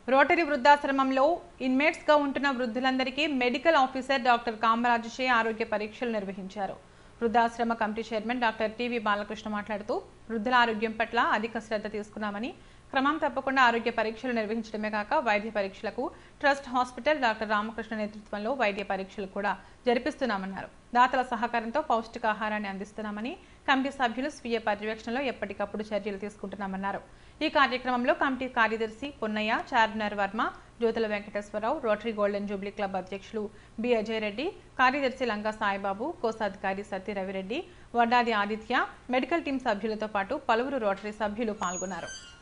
rotary వృద్ధాశ్రమంలో ఇన్మేట్స్గా ఉంటున్న వృద్ధులందరికీ మెడికల్ ఆఫీసర్ డాక్టర్ కామరాజుచే ఆరోగ్య పరీక్షలు నిర్వహించారు వృద్ధాశ్రమ committee chairman doctor TV Balakrishna మాట్లాడుతూ వృద్ధుల ఆరోగ్యం పట్ల అధిక శ్రద్ధ తీసుకున్నామని క్రమం తప్పకుండా ఆరోగ్య పరీక్షలు నిర్వహించడమే కాక వైద్య పరీక్షలకు ట్రస్ట్ హాస్పిటల్ డాక్టర్ రామకృష్ణ నేతృత్వంలో వైద్య పరీక్షలు కూడా జరిపిస్తున్నామన్నారు దాతల సహకారంతో పౌష్టికాహారాన్ని అందిస్తున్నామని కమిటీ సభ్యులు స్వీయ పర్యవేక్షణలో ఎప్పటికప్పుడు చర్యలు తీసుకుంటున్నామన్నారు ఈ కార్యక్రమంలో కమిటీ కార్యదర్శి Ponnaiah Charminar Varma Jyothula Venkateswara Rao rotary golden jubilee club అధ్యక్షులు బి అజయ్ రెడ్డి కార్యదర్శి లంగా సాయిబాబు కోశాధికారి సత్య రవిరెడ్డి వడ్డాది ఆదిత్య మెడికల్ టీం సభ్యులతో పాటు పలువురు రోటరీ సభ్యులు పాల్గొన్నారు